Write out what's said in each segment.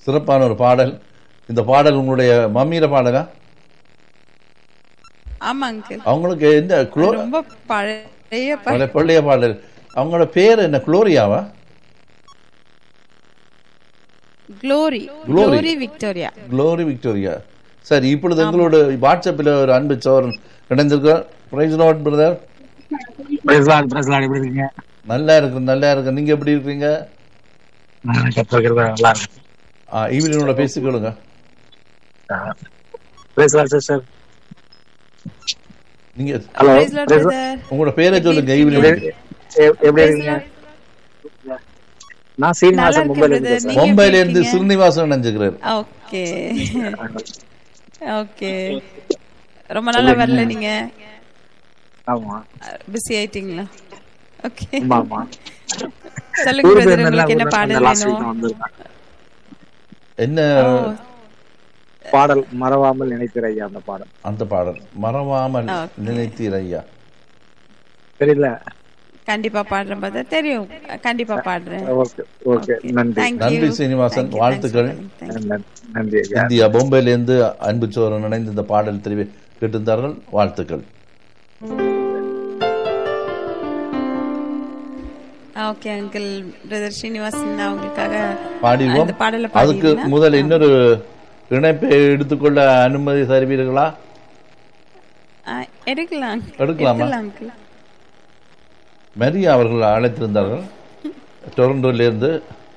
சிறப்பான ஒரு பாடல் இந்த பாடல் உங்களுடைய மம்மியில பாடலா ஆமா அங்கிள் அவங்களுக்கு எந்த குளோ ரொம்ப பழைய ப- பழைய பள்ளிய பாடல் அவங்களோட பேர் என்ன குளோரியாவா Glory Glory. Glory Victoria Glory Victoria சரி இப்பொழுது எங்களோட வாட்ஸ்அப்பில் ஒரு அன்பு சோரன் இணைந்திருக்கார் praise Lord brother praise the Lord praise the Lord எப்படி இருக்கீங்க நல்லா இருக்கு நல்லா இருக்கு நீங்க எப்படி இருக்கீங்க நான் கற்றுக்கிறது நல்லா இருக்கு ஈவினிங்கோட பேசிக்கொள்ளுங்க பிரசலாட் சிஸ்டர் நீங்க ஹலோ Praise Lord, brother. உங்களோட பேரை சொல்லுங்க ஈவினிங் எப்படி இருக்கீங்க நான் நல்லா சீனிவாசன் இருக்கேன் மும்பைல brother. இருந்து நீங்க மும்பைல எப்படி இருந்து இருக்கீங்க? ஸ்ரீனிவாசன் நினைச்சுக்கிறார் ஓகே ஓகே ரொம்ப நாளா வரல நீங்க ஆமா பிஸி ஆயிட்டீங்களா ஓகே ஆமா ஆமா சொல்லுங்க ஊருக்கு பிரதர் இருந்தெல்லாம் உங்களுக்கு என்ன பாடல் லாஸ்ட் வீக் வேணும் வந்திருந்தேன் என்ன பாடல் மறவாமல் நினைக்கிற ஐயா அந்த பாடல் அந்த பாடல் மறவாமல் Okay. நினைத்தீர் ஐயா தெரியல கண்டிப்பா பாடுறேன் பிரதர் தெரியும் கண்டிப்பா பாடுறேன் ஓகே ஓகே நன்றி Thank நன்றி you. Srinivasan Thank you. வாழ்த்துக்கள் Thanks for calling. Thank you. நன்றி, நன்றி ஐயா இந்தியா பொம்பையில இருந்து அன்பு சோரன் இணைந்து இந்த பாடல் தெரிவி கேட்டிருந்தார்கள் வாழ்த்துக்கள் ஓகே அங்கிள் பிரதர் ஸ்ரீனிவாசன் நான் உங்களுக்காக பாடிடுவோம் அந்த பாடலை அதுக்கு பாடிடுறேன். முதல் இன்னொரு இணைப்பை எடுத்துக்கொள்ள அனுமதி தருவீர்களா ஆ, எடுக்கலாம் எடுக்கலாமா? அங்கிள் மரியா அவர்கள் அழைத்திருந்தார்கள் டொரண்டோல இருந்து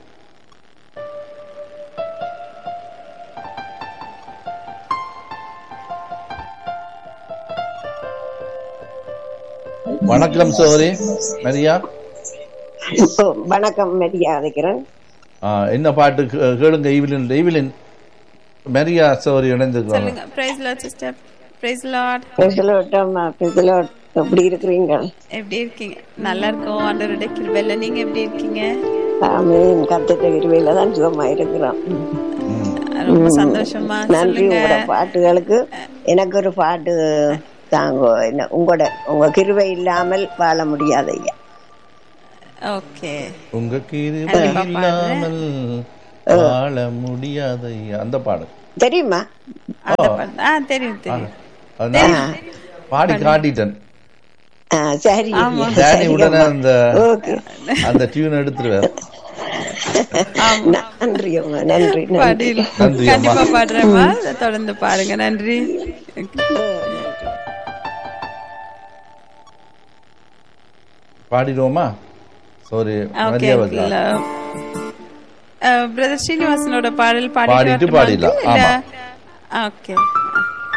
வணக்கம் சோதரி மரியா வணக்கம் மெரியா அழைக்கிறேன் ஆ, என்ன பாட்டு கே- கேளுங்க ஈவிலின் ஈவிலின் மரியா சோதரி இணைந்திருக்கிறாங்க சொல்லுங்க praise Lord sister praise Lord பிரசலோட்டம் பிரசலோட் எப்படி இருக்கிறீங்க எப்படி இருக்கீங்க நல்லா இருக்கோம் ஆண்டவருடைய கிருபையில நீங்க எப்படி இருக்கீங்க ஆமீன் கத்திட்ட இருவையில தான் சுகமா இருக்கிறோம் ரொம்ப சந்தோஷமா நன்றி சொல்லுங்க உங்களோட பாட்டுகளுக்கு எனக்கு ஒரு பாட்டு தாங்க என்ன உங்களோட உங்க கிருவை இல்லாமல் வாழ முடியாது ஐயா ஓகே உங்க கிருபை கண்டிப்பா பாடுறேன். இல்லாமல் வாழ முடியாத அந்த பாடல் அந்த தெரியுமா பாட்டு ஆ தெரியும் தெரியும் அது நான் பாடி காட்டிட்டேன் ஆ, சரி ஆமா. ஐயா, டேனி சரி உடனே அம்மா. அந்த ஓகே அந்த டியூன் எடுத்துருவார் நன்றி அம்மா நன்றி நன்றி பாடில் நன்றி அம்மா. கண்டிப்பா பாடுறேம்மா தொடர்ந்து பாருங்க நன்றி பாடிடுவோமா சாரி ஓகே மரியா வைக்கலாம் பிரதர் ஸ்ரீனிவாசனோட பாடல் பாடிட்டு பாடிட்டு பாடிடலாம். இல்ல ஓகே